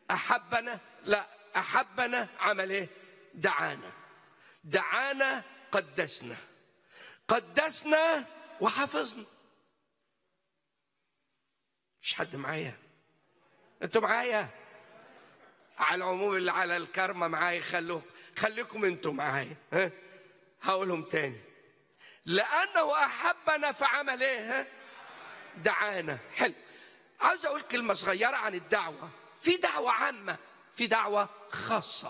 احبنا لا احبنا عمل ايه دعانا دعانا قدسنا قدسنا وحفظنا مش حد معايا انتوا معايا على العموم اللي على الكرمة معايا خلوك خليكم انتوا معايا ها هقولهم تاني لأنه أحبنا فعمل إيه ها؟ دعانا حلو عاوز أقول كلمة صغيرة عن الدعوة في دعوة عامة في دعوة خاصة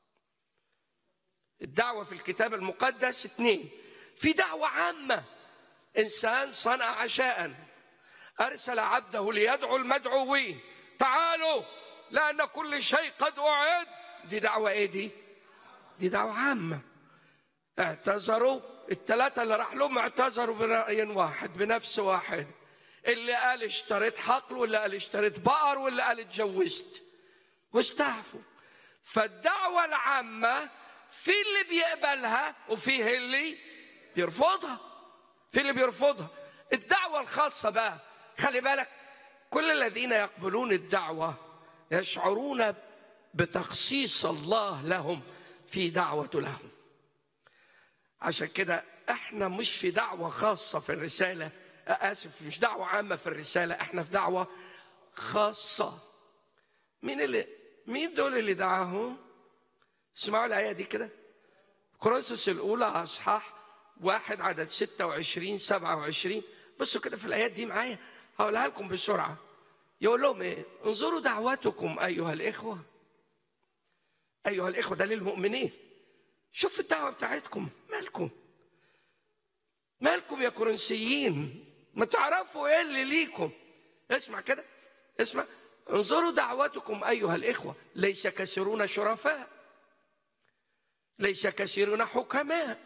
الدعوة في الكتاب المقدس اثنين في دعوة عامة إنسان صنع عشاء أرسل عبده ليدعو المدعوين تعالوا لأن كل شيء قد أعد دي دعوة إيه دي؟ دي دعوة عامة اعتذروا الثلاثة اللي راح لهم اعتذروا برأي واحد بنفس واحد اللي قال اشتريت حقل واللي قال اشتريت بقر واللي قال اتجوزت واستعفوا فالدعوة العامة في اللي بيقبلها وفيه اللي بيرفضها في اللي بيرفضها الدعوة الخاصة بقى خلي بالك كل الذين يقبلون الدعوة يشعرون بتخصيص الله لهم في دعوة لهم عشان كده احنا مش في دعوة خاصة في الرسالة آسف مش دعوة عامة في الرسالة احنا في دعوة خاصة مين اللي مين دول اللي دعاهم اسمعوا الآية دي كده كورنثوس الأولى أصحاح واحد عدد 26 27 بصوا كده في الآيات دي معايا هقولها لكم بسرعة يقول لهم ايه انظروا دعوتكم أيها الإخوة أيها الإخوة ده للمؤمنين شوف الدعوة بتاعتكم مالكم مالكم يا كورنثيين ما تعرفوا ايه اللي ليكم اسمع كده اسمع انظروا دعوتكم ايها الاخوه ليس كثيرون شرفاء ليس كثيرون حكماء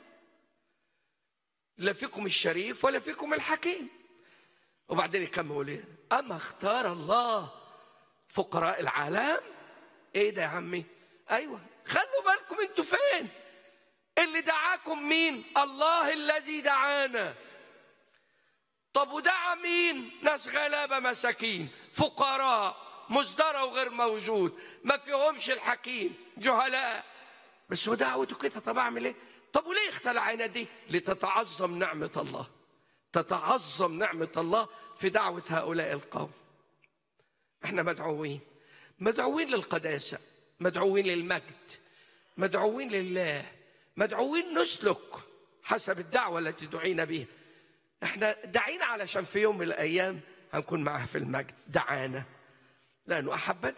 لا فيكم الشريف ولا فيكم الحكيم وبعدين يكمل ايه اما اختار الله فقراء العالم ايه ده يا عمي ايوه خلوا بالكم انتوا فين اللي دعاكم مين الله الذي دعانا طب ودعا مين ناس غلابة مساكين فقراء مصدرة وغير موجود ما فيهمش الحكيم جهلاء بس هو دعوته كده طب اعمل ايه طب وليه اختلعنا دي لتتعظم نعمة الله تتعظم نعمة الله في دعوة هؤلاء القوم احنا مدعوين مدعوين للقداسة مدعوين للمجد مدعوين لله مدعوين نسلك حسب الدعوة التي دعينا بها احنا دعينا علشان في يوم من الأيام هنكون معاه في المجد دعانا لأنه أحبنا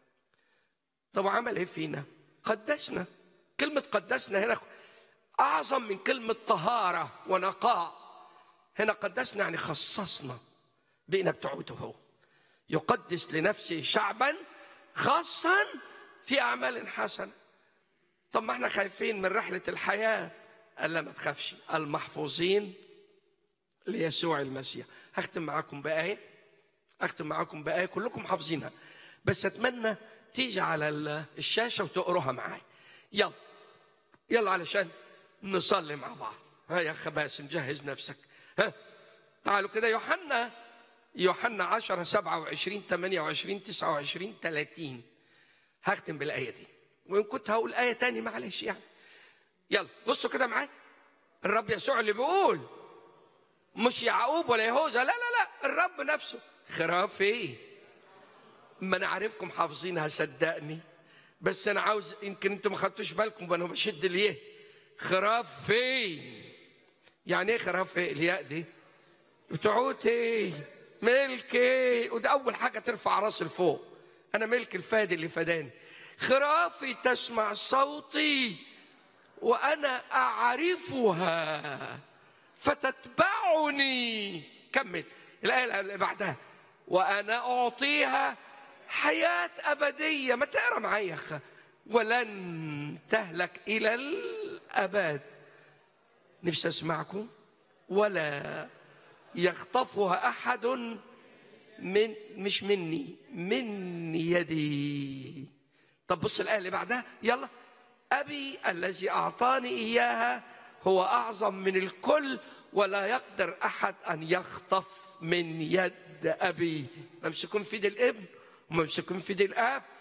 طب عمل ايه فينا قدسنا كلمة قدسنا هنا أعظم من كلمة طهارة ونقاء هنا قدسنا يعني خصصنا بقينا بتوعته هو يقدس لنفسه شعبا خاصا في أعمال حسنة طب ما احنا خايفين من رحلة الحياة قال لا ما تخافش المحفوظين ليسوع المسيح هختم معاكم بآية أختم معاكم بآية كلكم حافظينها بس أتمنى تيجي على الشاشة وتقروها معايا يلا يلا علشان نصلي مع بعض ها يا أخ باسم جهز نفسك ها تعالوا كده يوحنا يوحنا 10 27 28 29 30 هختم بالآية دي وإن كنت هقول آية تاني معلش يعني يلا بصوا كده معايا الرب يسوع اللي بيقول مش يعقوب ولا يهوذا لا لا لا الرب نفسه خراف ايه ما انا عارفكم حافظينها صدقني بس انا عاوز يمكن انتوا ما خدتوش بالكم وانا بشد اليه خراف ايه يعني ايه خراف ايه الياء دي بتعوت ايه ملك ايه وده اول حاجه ترفع راس لفوق انا ملك الفادي اللي فداني خرافي تسمع صوتي وانا اعرفها فتتبعني كمل الايه اللي بعدها وانا اعطيها حياه ابديه ما تقرا معايا يا اخ ولن تهلك الى الابد نفسي اسمعكم ولا يخطفها احد من مش مني من يدي طب بص الآية اللي بعدها يلا أبي الذي أعطاني إياها هو أعظم من الكل ولا يقدر أحد أن يخطف من يد أبي ممسكون في يد الابن وممسكون في يد الآب